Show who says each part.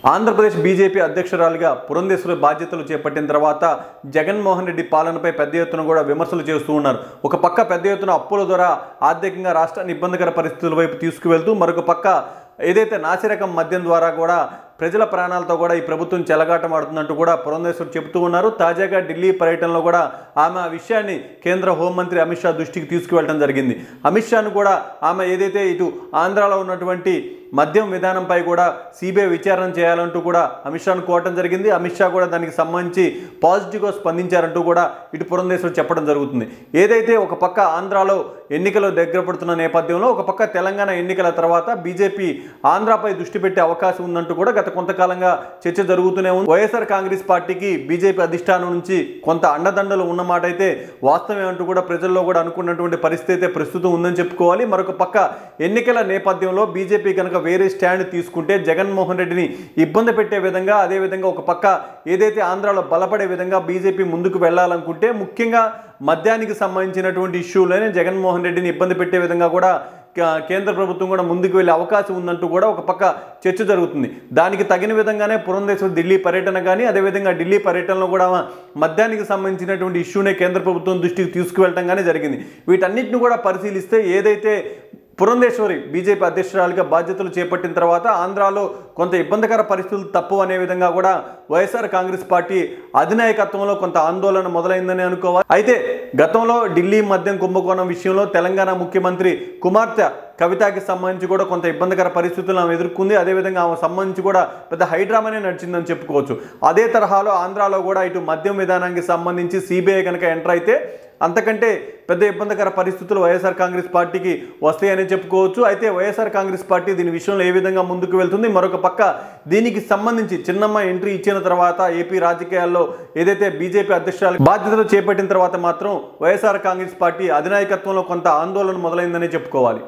Speaker 1: Andhra Pradesh BJP అధ్యక్షురాలిగా Purandeswari బాధ్యతలు చేపట్టిన తర్వాత జగన్మోహన్ రెడ్డి పాలనపై పెద్ద ఎత్తున కూడా విమర్శలు చేస్తూ ఉన్నారు ఒక పక్క పెద్ద ఎత్తున అప్పుల ద్వారా ఆర్థికంగా రాష్ట్రాన్ని ఇబ్బందికర పరిస్థితుల వైపు తీసుకువెళ్తూ మరొక పక్క ఏదైతే నాసిరకం మద్యం ద్వారా కూడా ప్రజల ప్రాణాలతో కూడా ఈ ప్రభుత్వం చెలగాటమాడుతుందంటూ కూడా పురంధేశ్వర్ చెబుతూ ఉన్నారు తాజాగా ఢిల్లీ పర్యటనలో కూడా ఆమె ఆ విషయాన్ని కేంద్ర హోంమంత్రి అమిత్ షా దృష్టికి తీసుకువెళ్ళడం జరిగింది అమిత్ షాను కూడా ఆమె ఏదైతే ఇటు ఆంధ్రాలో ఉన్నటువంటి మద్యం విధానంపై కూడా సిబిఐ విచారణ చేయాలంటూ కూడా అమిత్ షాను కోరటం జరిగింది అమిత్ షా కూడా దానికి సంబంధించి పాజిటివ్గా స్పందించారంటూ కూడా ఇటు పురంధేశ్వర్ చెప్పడం జరుగుతుంది ఏదైతే ఒక పక్క ఆంధ్రాలో ఎన్నికలు దగ్గర పడుతున్న నేపథ్యంలో ఒక పక్క తెలంగాణ ఎన్నికల తర్వాత బీజేపీ ఆంధ్రాపై దృష్టి పెట్టే అవకాశం ఉందంటూ కూడా గత కొంతకాలంగా చర్చ జరుగుతూనే ఉంది వైఎస్ఆర్ కాంగ్రెస్ పార్టీకి బీజేపీ అధిష్టానం నుంచి కొంత అండదండలు ఉన్నమాట అయితే వాస్తవమే అంటూ కూడా ప్రజల్లో కూడా అనుకున్నటువంటి పరిస్థితి అయితే ప్రస్తుతం ఉందని చెప్పుకోవాలి మరొక పక్క ఎన్నికల నేపథ్యంలో బీజేపీ కనుక వేరే స్టాండ్ తీసుకుంటే జగన్మోహన్ రెడ్డిని ఇబ్బంది పెట్టే విధంగా అదేవిధంగా ఒక పక్క ఏదైతే ఆంధ్రాలో బలపడే విధంగా బీజేపీ ముందుకు వెళ్ళాలనుకుంటే ముఖ్యంగా మద్యానికి సంబంధించినటువంటి ఇష్యూలోనే జగన్మోహన్ రెడ్డిని ఇబ్బంది పెట్టే విధంగా కూడా క- కేంద్ర ప్రభుత్వం కూడా ముందుకు వెళ్ళే అవకాశం ఉందంటూ కూడా ఒక పక్క చర్చ జరుగుతుంది దానికి తగిన విధంగానే పురంధేశ్వర్ ఢిల్లీ పర్యటన కానీ అదేవిధంగా ఢిల్లీ పర్యటనలో కూడా మద్యానికి సంబంధించినటువంటి ఇష్యూనే కేంద్ర ప్రభుత్వం దృష్టికి తీసుకువెళ్ళటం కానీ జరిగింది వీటన్నిటిని కూడా పరిశీలిస్తే ఏదైతే పురంధేశ్వరి బీజేపీ అధ్యక్షురాలిగా బాధ్యతలు చేపట్టిన తర్వాత ఆంధ్రాలో కొంత ఇబ్బందికర పరిస్థితులు తప్పు అనే విధంగా కూడా వైఎస్ఆర్ కాంగ్రెస్ పార్టీ అధినాయకత్వంలో కొంత ఆందోళన మొదలైందని అనుకోవాలి అయితే గతంలో ఢిల్లీ మద్యం కుంభకోణం విషయంలో తెలంగాణ ముఖ్యమంత్రి కుమార్తె కవితకి సంబంధించి కూడా కొంత ఇబ్బందికర పరిస్థితులను ఆమె ఎదుర్కొంది అదేవిధంగా ఆమె సంబంధించి కూడా పెద్ద హైడ్రామానే నడిచిందని చెప్పుకోవచ్చు అదే తరహాలో ఆంధ్రాలో కూడా ఇటు మద్యం విధానానికి సంబంధించి సిబిఐ కనుక ఎంటర్ అయితే అంతకంటే పెద్ద ఇబ్బందికర పరిస్థితులు వైఎస్ఆర్ కాంగ్రెస్ పార్టీకి వస్తాయని చెప్పుకోవచ్చు అయితే వైఎస్ఆర్ కాంగ్రెస్ పార్టీ దీని విషయంలో ఏ విధంగా ముందుకు వెళ్తుంది మరొక పక్క దీనికి సంబంధించి చిన్నమ్మ ఎంట్రీ ఇచ్చిన తర్వాత ఏపీ రాజకీయాల్లో ఏదైతే బీజేపీ అధ్యక్షురాలు బాధ్యతలు చేపట్టిన తర్వాత మాత్రం వైఎస్ఆర్ కాంగ్రెస్ పార్టీ అధినాయకత్వంలో కొంత ఆందోళన మొదలైందని చెప్పుకోవాలి